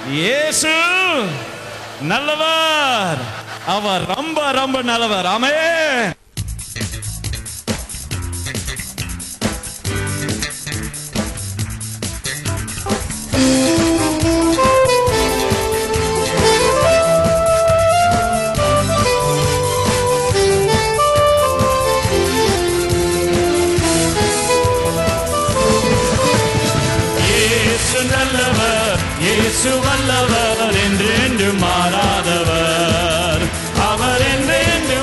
இயேசு நல்லவர் அவர் ரொம்ப ரொம்ப நல்லவர் ஆமே இயேசு நல்லவர் இயேசு வல்லவர் என்று என்று மாறாதவர் அவர் என்று என்று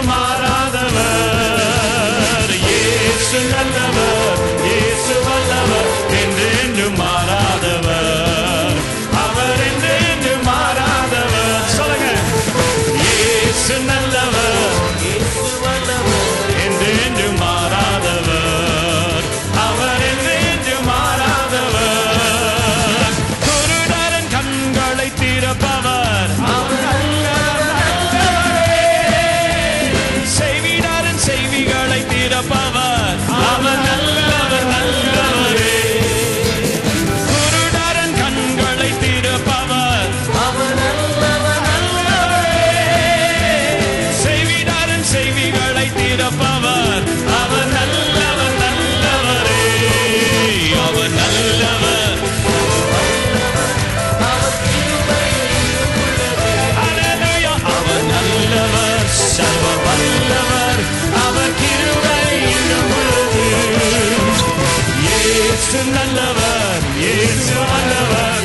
மாறாதவர் இயேசு நல்லவர் இயேசு வல்லவர் என்று என்று மாறாதவர் அவர் என்று என்று மாறாதவர் சொல்லுங்க இயேசு நல்லவர் இயேசு வல்லவர் என்று என்று மாறாதவர் அவர் என்று என்று மாறாதவர் குருடரன் கண்களை திறப்பவர் அவர் நல்லவரே. செய்விடாரன் செய்விகளை திறப்பவர் அவர் நல்லவர் நல்லவரே குருடரன் கண்களை திறப்பவர் அவர் நல்லவர் நல்லவரே செய்விடாரன் செய்விகளை திறப்பவர் அவர் நல்லவர் நல்லவரே அவர் நல்லவர் Hallelujah. அவர் நல்லவர் சர்வ வல்லவர் அவர் கிருபை இன்னும் உள்ளது இயேசு நல்லவர் இயேசு வல்லவர்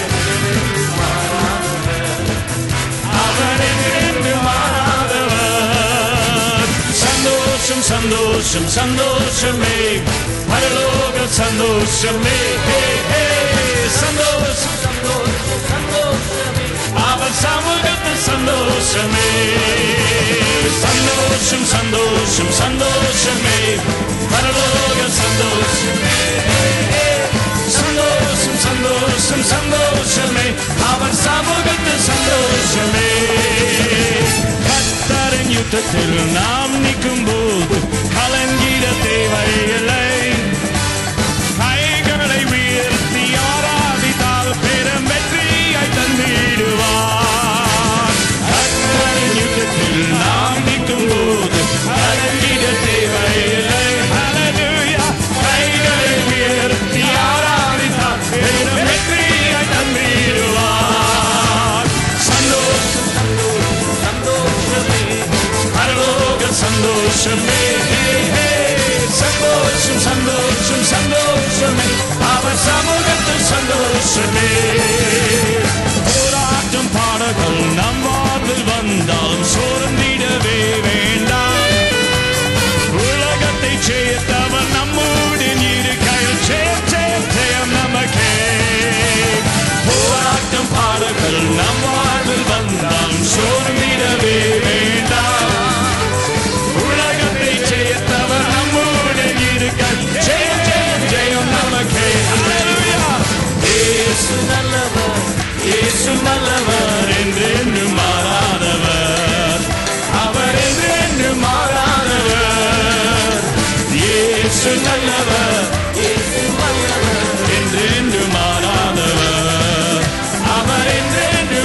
அவர் என்று மாறாதவர் சந்தோஷம் சந்தோஷம் சந்தோஷமே பரலோக சந்தோஷமே ஹே, ஹே, சந்தோஷம் சந்தோஷம் சந்தோஷமே அவர் சமூகத்தில் சந்தோஷமே சந்தோஷம் சந்தோஷம் சந்தோஷமே பரலோக சந்தோஷமே சந்தோஷம் சந்தோஷம் சந்தோஷமே அவர் சமூகத்தில் சந்தோஷமே கத்தரின் யுத்தத்தில் நாம் நிற்கும் போது கலங்கிட தேவையில்லை கைகளை உயர்த்தி ஆராதித்தால் பெரும் வெற்றியை தந்திடுவார் கர்த்தரின் யுத்தத்தில் நாம் நிற்கும் போது கலங்கிட தேவையில்லை Hallelujah. கைகளை உயர்த்தி ஆராதித்தால் பெரும் வெற்றியை தந்திடுவார் சந்தோஷம் சந்தோஷமே பரலோக சந்தோஷமே ஹே, ஹே. சந்தோஷம் சந்தோஷம் சந்தோஷமே அவர் சமூகத்தில் சந்தோஷமே போராட்டம் பாடகள் நம் வாழ்வில் வந்தாலும் சோர்ந்திடவே வேண்டாம் உலகத்தை சேர்த்தவர் நம்முடன் இருக்கையில் சேர் சேர் ஜெயம் நமக்கே போராட்டம் பாடல்கள் நம் வாழ்வில் வந்தாலும் சோர்ந்திடவே வேண்டாம் உலகத்தை சேர்த்தவர் நம்முடன் இருக்க ஜெயம் ஜெயம் ஜெயம் நமக்கே Hallelujah. இயேசு நல்லவர் இயேசு நல்லவர் என்று என்று மாறாதவர் அவர் என்று என்று மாறாதவர் இயேசு நல்லவர் இயேசு வல்லவர் என்று என்று மாறாதவர் அவர் என்று என்று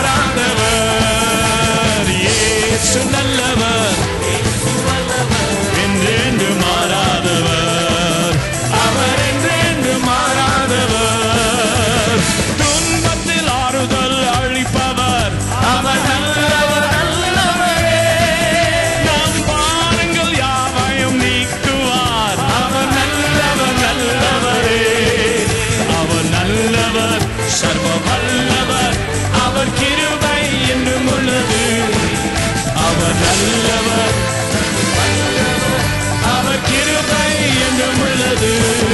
மாறாதவர் இயேசு நல்லவர் இயேசு வல்லவர் என்று என்று மாறாதவர் அவர் என்று என்று மாறாதவர் துன்பத்தில் ஆறுதல் அளிப்பவர் அவர் நல்லவர் நல்லவரே நம் பாருங்கள் யாவையும் நீக்குவார் அவர் நல்லவர் நல்லவரே அவர் நல்லவர் சர்வ வல்லவர் அவர் கிருபை என்றும் உள்ளது அவர் நல்லவர் அவர் கிருபை என்றும் உள்ளது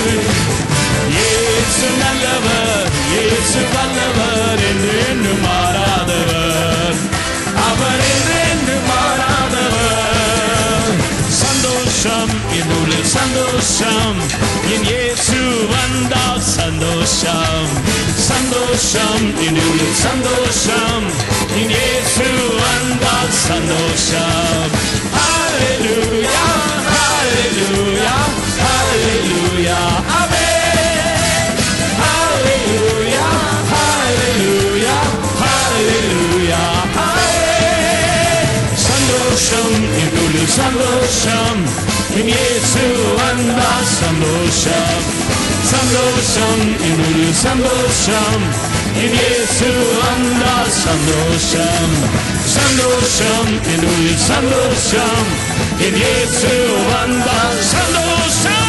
இயேசு நல்லவர் இயேசு வல்லவர் என்று என்று மாறாதவர் அவர் என்று என்று மாறாதவர் சந்தோஷம் என் உள்ளில் சந்தோஷம் என் இயேசு வந்தால் சந்தோஷம் சந்தோஷம் என் உள்ளில் சந்தோஷம் என் இயேசு வந்தால் சந்தோஷம் Hallelujah, hallelujah, hallelujah, amen. Hallelujah, hallelujah, சந்தோஷம் என் இயேசு வந்தால் சந்தோஷம் சந்தோஷம் என்னுடைய சந்தோஷம் என் இயேசு வந்தால் சந்தோஷம் சந்தோஷம் என்னுடைய சந்தோஷம் என் இயேசு வந்தால் சந்தோஷம்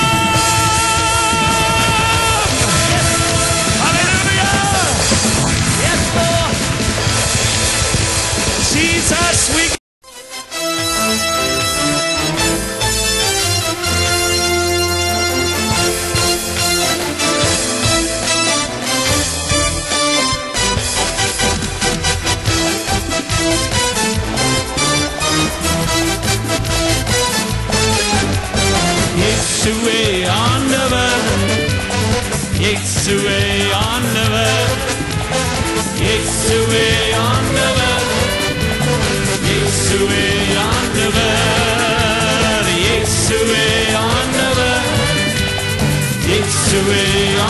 Hallelujah! Yes, Lord! Jesus, we இயேசுவே ஆண்டவர் இயேசுவே ஆண்டவர் இயேசுவே ஆண்டவர் இயேசுவே ஆண்டவர் இயேசுவே ஆண்டவர் இயேசுவே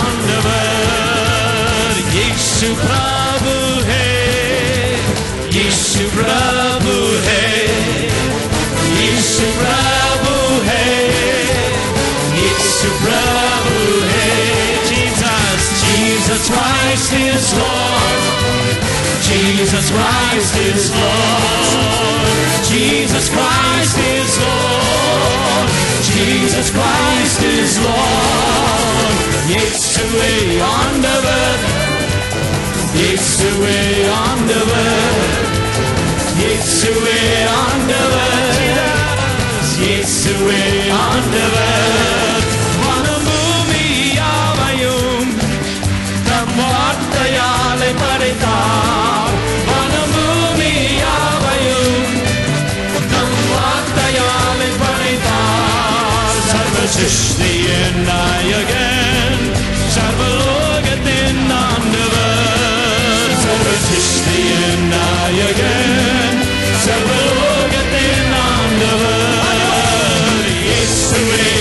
ஆண்டவர் இயேசு பிரபு ஹே இயேசு பிரபு ஹே இயேசு பிரபு ஹே இயேசு பிரபு ஹே Jesus Jesus Christ is Lord Jesus Christ is Lord Jesus Christ is Lord Jesus Christ is Lord இயேசுவே ஆண்டவர் இயேசுவே ஆண்டவர் இயேசுவே ஆண்டவர் இயேசுவே ஆண்டவர் மனபூமி யாவையும் தம் வார்த்தையாலே படைத்தார் மனபூமி யாவையும் தம் வார்த்தையாலே படைத்தார் சர்வ சிருஷ்டியின் நாயகன் சர்வலோகத்தின் ஆண்டவர் சர்வ சிருஷ்டியின் நாயகன் சர்வலோகத்தின் ஆண்டவர் இயேசுவே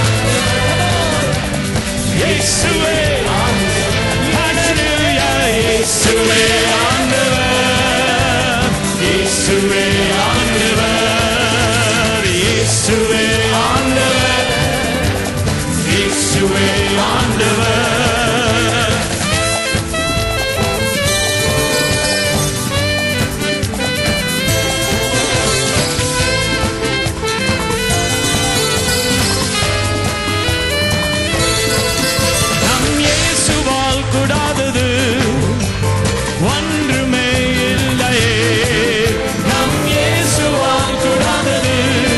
இயேசுவே ஹalleluya இயேசுவே ஆண்டவர் இயேசுவே ஆண்டவர் இயேசுவே ஆண்டவர் இயேசுவே ஆண்டவர் நம் இயேசுவால் கூடாதது ஒன்றுமே இல்லையே நம் இயேசுவால் கூடாதது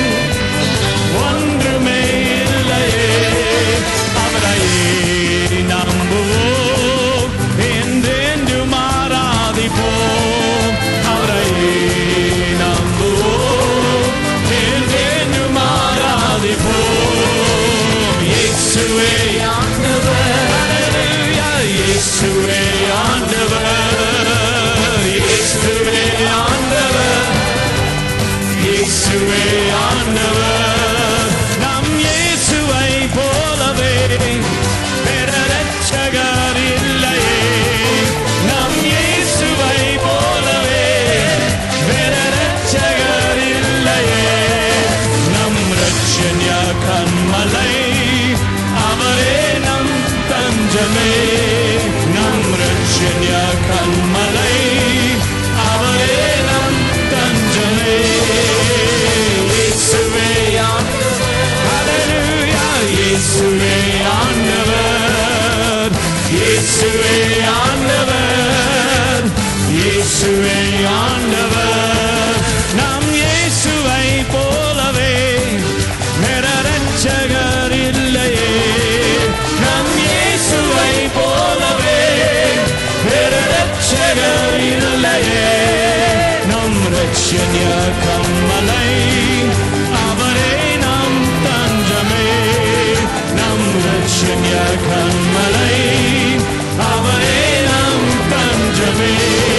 ஒன்றுமே இல்லையே அவரையே நம்புவோம் என்றென்று மாறாதிப்போம் அவரையே நம்புவோம் என்றென்று மாறாதிப்போம் இயேசுவே ஆண்டவர் ஹalleluya இயேசுவே ஆண்டவர் இயேசுவே ஆண்டவர் இயேசுவே ஆண்டவர் நம் இயேசுவை போலவே வேற ரட்சகர் இல்லையே நம் இயேசுவை போலவே வேற ரட்சகர் இல்லையே நம் ரட்சண்ய கண்மலை அவரே நம் தஞ்சமே நம் ரட்சண்ய கண்மலை அவரே நம் தஞ்சமே இயேசுவே ஹalleluya இயேசுவே ஆண்டவர் இயேசுவே ஆண்டவர் இயேசுவே ஆண்டவர் நம் இயேசுவை போலவே வேற ரட்சகர் இல்லையே நம் இயேசுவை போலவே வேற ரட்சகர் இல்லையே நம் ரட்சண்ய கம்மலை அவரே நம் தஞ்சமே நம் ரட்சண்ய கண்மலை அவரே நம் தஞ்சமே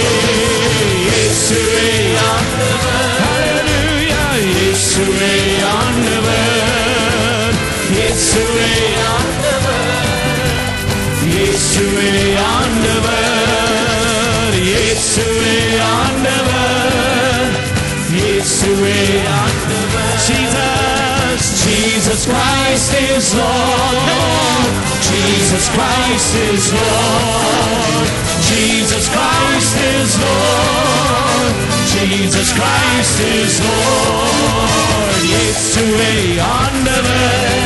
இயேசுவே ஆண்டவர் ஹalleluya இயேசுவே ஆண்டவர் இயேசுவே ஆண்டவர் இயேசுவே ஆண்டவர் இயேசுவே ஆண்டவர் இயேசுவே ஆண்டவர் Jesus, Jesus Christ is Lord. Jesus Christ is Lord. Jesus Christ is Lord. Jesus Christ is Lord. இயேசுவே ஆண்டவர்